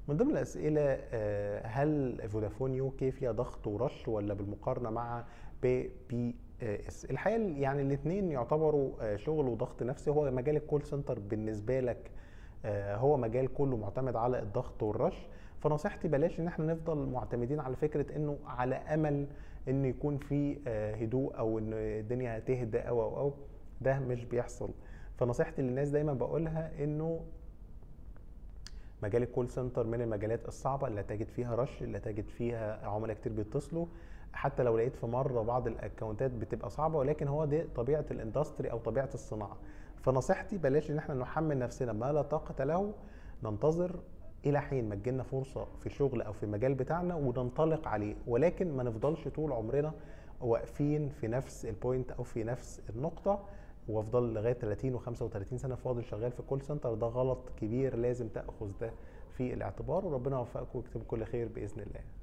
من ضمن الاسئله آه، هل فودافون يو كي فيها ضغط ورش ولا بالمقارنه مع بي بي اس الحقيقه يعني الاثنين يعتبروا آه، شغل وضغط نفسي هو مجال الكول سنتر بالنسبه لك آه، هو مجال كله معتمد على الضغط والرش فنصيحتي بلاش ان احنا نفضل معتمدين على فكره انه على امل ان يكون في آه، هدوء او ان الدنيا تهدى او او او ده مش بيحصل فنصيحتي للناس دايما بقولها انه مجال الكول سنتر من المجالات الصعبه اللي تجد فيها رش اللي تجد فيها عملاء كتير بيتصلوا حتى لو لقيت في مره بعض الاكونتات بتبقى صعبه ولكن هو دي طبيعه الاندستري او طبيعه الصناعه فنصيحتي بلاش ان احنا نحمل نفسنا ما لا طاقه له ننتظر الى حين ما تجيلنا فرصه في الشغل او في المجال بتاعنا وننطلق عليه ولكن ما نفضلش طول عمرنا واقفين في نفس البوينت او في نفس النقطه وافضل لغايه 30 و35 سنه فاضل شغال في كول سنتر ده غلط كبير لازم تاخذ ده في الاعتبار وربنا يوفقكم ويكتب كل خير باذن الله